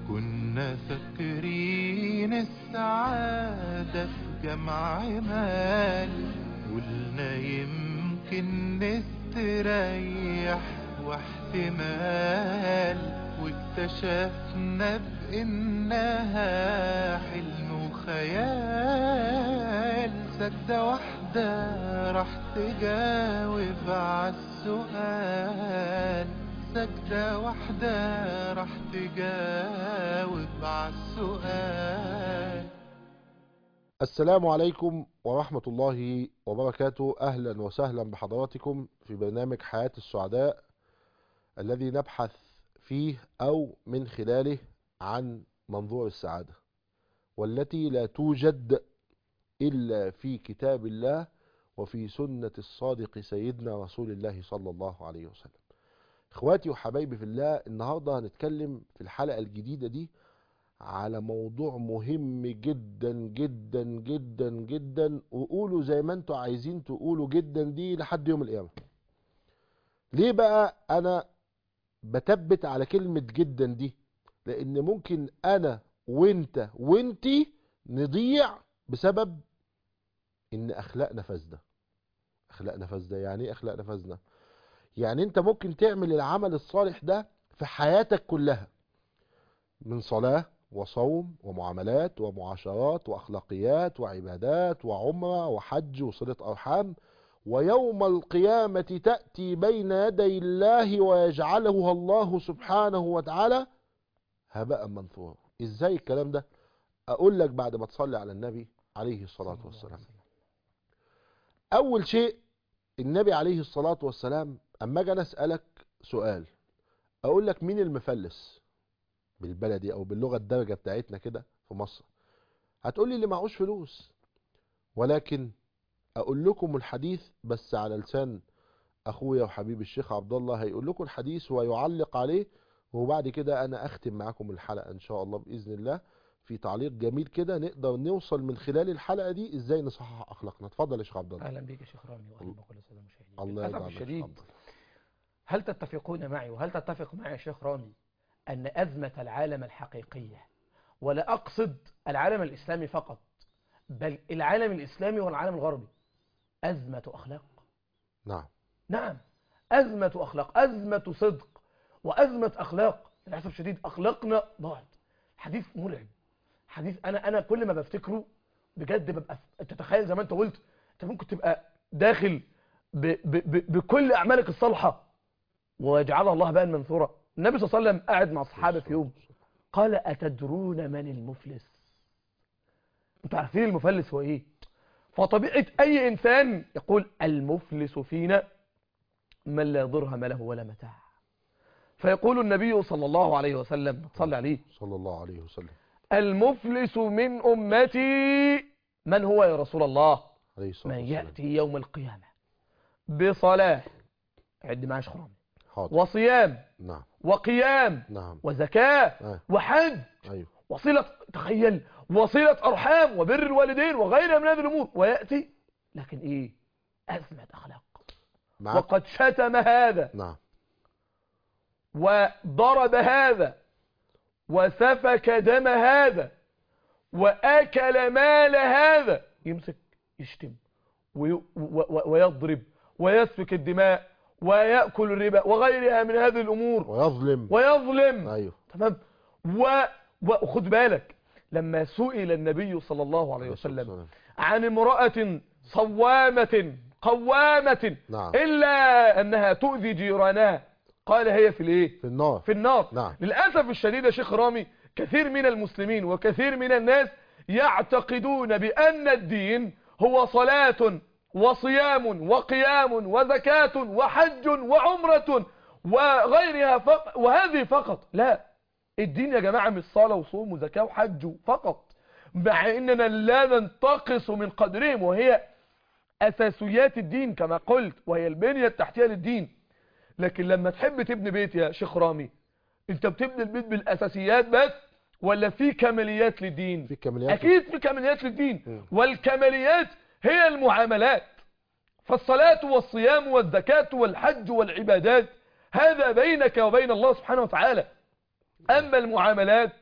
كنا فاكرين السعادة في جمع مال قلنا يمكن نستريح واحتمال واكتشفنا بإنها حلم وخيال سجدة واحدة راح تجاوب عالسؤال سجدة واحدة راح تجاوب عالسؤال السلام عليكم ورحمة الله وبركاته أهلا وسهلا بحضراتكم في برنامج حياة السعداء الذي نبحث فيه أو من خلاله عن منظور السعادة والتي لا توجد إلا في كتاب الله وفي سنة الصادق سيدنا رسول الله صلى الله عليه وسلم اخواتي وحبايبي في الله النهاردة هنتكلم في الحلقة الجديدة دي على موضوع مهم جدا جدا جدا جدا وقولوا زي ما انتوا عايزين تقولوا جدا دي لحد يوم القيامة ليه بقى انا بتبت على كلمة جدا دي لان ممكن انا وانت وانتي نضيع بسبب ان اخلاقنا فاسده اخلاقنا فاسده يعني ايه اخلاقنا فاسده يعني انت ممكن تعمل العمل الصالح ده في حياتك كلها من صلاة وصوم ومعاملات ومعاشرات واخلاقيات وعبادات وعمرة وحج وصلة ارحام ويوم القيامة تأتي بين يدي الله ويجعله الله سبحانه وتعالى هباء منثورا ازاي الكلام ده اقول لك بعد ما تصلي على النبي عليه الصلاة والسلام اول شيء النبي عليه الصلاة والسلام اما اجي انا اسألك سؤال اقول لك مين المفلس بالبلدي او باللغة الدرجة بتاعتنا كده في مصر هتقول لي اللي معهوش فلوس ولكن اقول لكم الحديث بس على لسان اخويا وحبيبي الشيخ عبد الله هيقول لكم الحديث ويعلق عليه وبعد كده انا اختم معاكم الحلقة ان شاء الله باذن الله في تعليق جميل كده نقدر نوصل من خلال الحلقة دي ازاي نصحح اخلاقنا اتفضل يا شيخ عبد الله اهلا بك يا شيخ رامي واهلا بكل الساده المشاهدين الله للاسف يجعلك الشديد اتفضل. هل تتفقون معي وهل تتفق معي يا شيخ رامي ان ازمه العالم الحقيقيه ولا اقصد العالم الاسلامي فقط بل العالم الاسلامي والعالم الغربي ازمه اخلاق نعم نعم أزمة أخلاق أزمة صدق وأزمة أخلاق للأسف الشديد أخلاقنا ضاعت حديث مرعب حديث أنا أنا كل ما بفتكره بجد ببقى ف- تتخيل زي ما أنت قلت أنت ممكن تبقى داخل ب ب ب بكل أعمالك الصالحة ويجعلها الله بقى منثورة النبي صلى الله عليه وسلم قاعد مع الصحابة في يوم قال أتدرون من المفلس أنتوا عارفين المفلس هو إيه فطبيعة أي إنسان يقول المفلس فينا من لا درهم له ولا متاع فيقول النبي صلى الله عليه وسلم صلى عليه صلى الله عليه وسلم المفلس من أمتي من هو يا رسول الله عليه الصلاة من والسلام يأتي يوم القيامة بصلاة عد معايا شيخ رامي حاضر وصيام نعم وقيام نعم وزكاة آه. وحج ايوه وصلة تخيل وصلة أرحام وبر الوالدين وغيرها من هذه الأمور ويأتي لكن إيه أزمة أخلاق معاك وقد شتم هذا نعم وضرب هذا وسفك دم هذا وأكل مال هذا يمسك يشتم وي- و- و- ويضرب ويسفك الدماء ويأكل الربا وغيرها من هذه الأمور ويظلم ويظلم ايوه تمام و... وخد بالك لما سئل النبي صلى الله عليه وسلم والسلام. عن امرأة صوامة قوامة نعم إلا أنها تؤذي جيرانها قال هي في الايه في النار في النار نعم. للأسف الشديد يا شيخ رامي كثير من المسلمين وكثير من الناس يعتقدون بأن الدين هو صلاة وصيام وقيام وزكاة وحج وعمرة وغيرها فقط وهذه فقط لا الدين يا جماعة مش صلاة وصوم وزكاة وحج فقط مع اننا لا ننتقص من قدرهم وهي اساسيات الدين كما قلت وهي البنية التحتية للدين لكن لما تحب تبني بيت يا شيخ رامي انت بتبني البيت بالاساسيات بس ولا في كماليات للدين في كماليات اكيد في كماليات للدين مم. والكماليات هي المعاملات فالصلاة والصيام والزكاة والحج والعبادات هذا بينك وبين الله سبحانه وتعالى أما المعاملات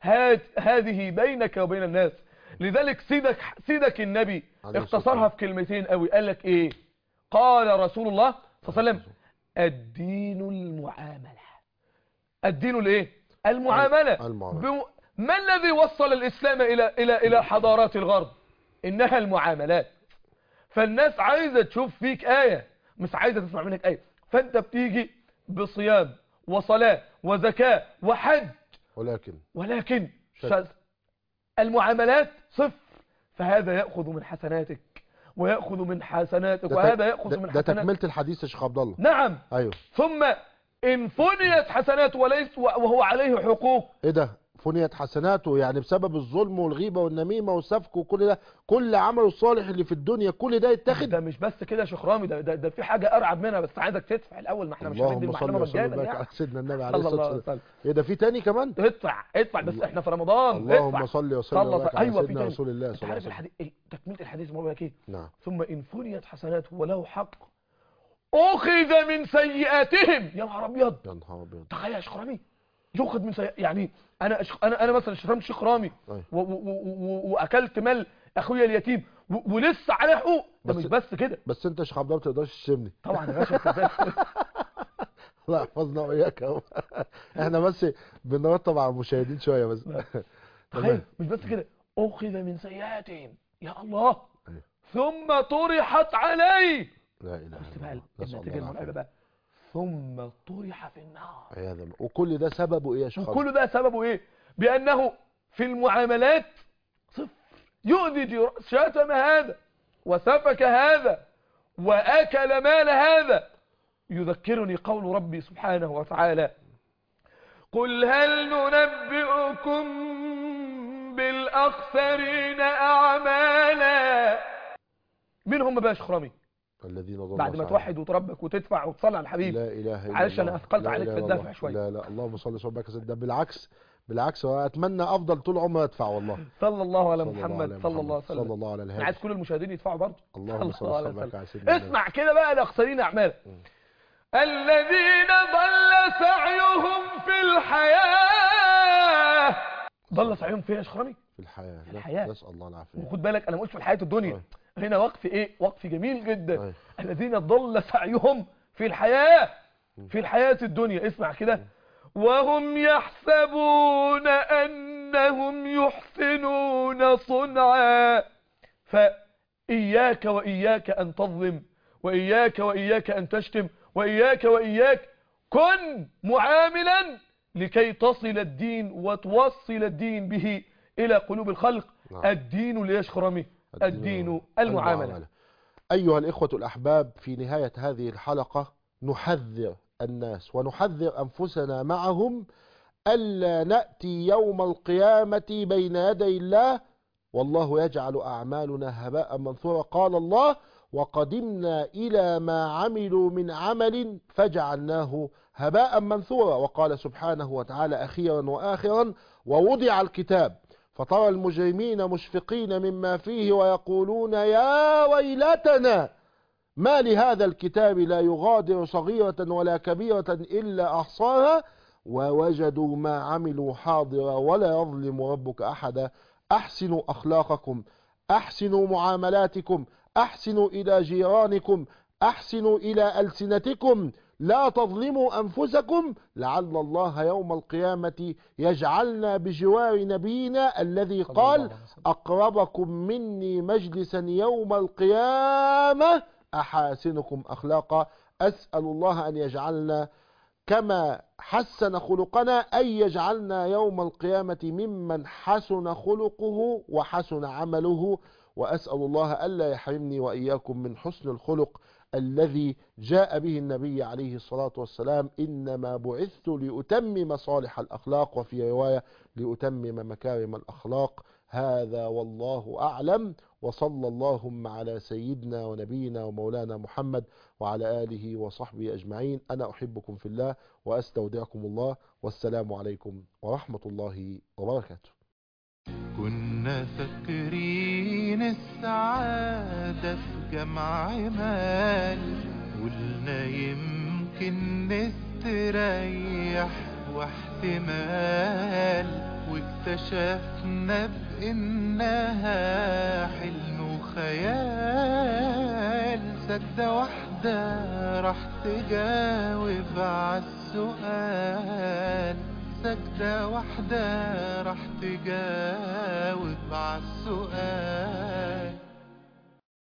هات هذه بينك وبين الناس لذلك سيدك سيدك النبي عليه الصلاة اختصرها والسلام. في كلمتين قوي قال لك ايه قال رسول الله صلى الله عليه وسلم الدين المعاملة الدين الايه المعاملة المعاملة. بم... ما الذي وصل الاسلام الى الى الى حضارات الغرب انها المعاملات فالناس عايزة تشوف فيك آية مش عايزة تسمع منك آية فانت بتيجي بصيام وصلاة وزكاة وحج ولكن ولكن شك. شاذ. المعاملات صفر فهذا يأخذ من حسناتك ويأخذ من حسناتك ده وهذا ت- يأخذ ده- من ده حسناتك تكملة الحديث يا شيخ عبد الله نعم ايوه ثم إن فنيت حسنات وليس وهو عليه حقوق ايه ده فنيت حسناته يعني بسبب الظلم والغيبة والنميمة والسفك وكل ده كل عمله الصالح اللي في الدنيا كل ده يتاخد ده مش بس كده يا شيخ رامي ده, ده, ده في حاجة أرعب منها بس عايزك تدفع الأول ما احنا مش هندي اللهم صل المحرمة وسلم مجانا وبارك يعني على سيدنا النبي عليه صلى الصلاة الله عليه والسلام وسلم ايه ده في تاني كمان ادفع ادفع بس احنا في رمضان اللهم ادفع صل وسلم صلى وبارك الله على ايوه في سيدنا تاني رسول الله انت صلى الله عارف عليه وسلم الحديث إيه؟ تكمله الحديث بقول لك ايه نعم ثم ان فنيت حسناته وله حق اخذ من سيئاتهم يا نهار ابيض يا نهار ابيض تخيل يا شيخ رامي يؤخذ من سيئات يعني انا أش... انا انا مثلا شتمت شيخ رامي أيوة. و... و... و... و... واكلت مال اخويا اليتيم و... ولسه عليه حقوق ده بس- مش بس كده بس انت يا شيخ عبد الله ما تقدرش تشتمني طبعا يا باشا أنت إزاي؟ لا احفظنا واياك اهو احنا بس بنرتب على المشاهدين شويه بس تخيل مش بس كده اخذ من سيئاتهم يا الله أيوة. ثم طرحت عليه لا اله بص الا بقى الله نسال النتيجه الله المرعبه العافيه بقى ثم طرح في النار عياذا بالله. وكل ده سببه ايه يا شيخ عبد وكل ده سببه ايه بانه في المعاملات صفر يؤذي جير- شتم هذا وسفك هذا واكل مال هذا يذكرني قول ربي سبحانه وتعالى قل هل ننبئكم بالاخسرين اعمالا مين هم بقى يا شيخ رامي الذين ضلوا بعد ما سعيهم. توحد وتربك وتدفع وتصلي على الحبيب لا اله الا معلش الله أنا أثقلت لا عليك إله في إلا الدفع الله. شوية. لا لا اللهم صل وسلم وبارك على سيدنا بالعكس بالعكس واتمنى افضل طول عمري ادفع والله صلى الله على صلى الله محمد على صلى الله عليه صلى وسلم الله على انا الهادي عايز كل المشاهدين يدفعوا برضه اللهم صل الله عليه وسلم وبارك وسلم. على سيدنا النبي. اسمع كده بقى الاخسرين اعمالا الذين ضل سعيهم في الحياة ضل سعيهم فين يا شيخ رامي في الحياه في الحياة. نسال الله العافيه وخد بالك انا ما قلتش في الحياة الدنيا هنا وقف ايه وقف جميل جدا أيوة. الذين ضل سعيهم في الحياة في الحياة الدنيا اسمع كده وهم يحسبون أنهم يحسنون صنعا فإياك وإياك أن تظلم وإياك وإياك أن تشتم وإياك وإياك كن معاملا لكي تصل الدين وتوصل الدين به إلى قلوب الخلق نعم. الدين ليش خرمي الدين المعاملة أيها الإخوة الأحباب في نهاية هذه الحلقة نحذر الناس ونحذر أنفسنا معهم ألا نأتي يوم القيامة بين يدي الله والله يجعل أعمالنا هباء منثورا قال الله وقدمنا إلى ما عملوا من عمل فجعلناه هباء منثورا وقال سبحانه وتعالى أخيرا وآخرا ووضع الكتاب فترى المجرمين مشفقين مما فيه ويقولون يا ويلتنا ما لهذا الكتاب لا يغادر صغيرة ولا كبيرة إلا أحصاها ووجدوا ما عملوا حاضرا ولا يظلم ربك أحدا أحسنوا أخلاقكم أحسنوا معاملاتكم أحسنوا إلى جيرانكم أحسنوا إلى ألسنتكم لا تظلموا أنفسكم لعل الله يوم القيامة يجعلنا بجوار نبينا الذي قال أقربكم مني مجلسا يوم القيامة أحاسنكم أخلاقا أسأل الله أن يجعلنا كما حسن خلقنا أن يجعلنا يوم القيامة ممن حسن خلقه وحسن عمله وأسأل الله ألا يحرمني وإياكم من حسن الخلق الذي جاء به النبي عليه الصلاة والسلام إنما بعثت لأتمم صالح الأخلاق وفي رواية لأتمم مكارم الأخلاق هذا والله أعلم وصلى اللهم على سيدنا ونبينا ومولانا محمد وعلى آله وصحبه أجمعين أنا أحبكم في الله وأستودعكم الله والسلام عليكم ورحمة الله وبركاته كنا فاكرين السعادة في جمع مال قلنا يمكن نستريح واحتمال واكتشفنا واكتشفنا بإنها حلم وخيال سجدة واحدة راح تجاوب عالسؤال سجدة واحدة راح تجاوب عالسؤال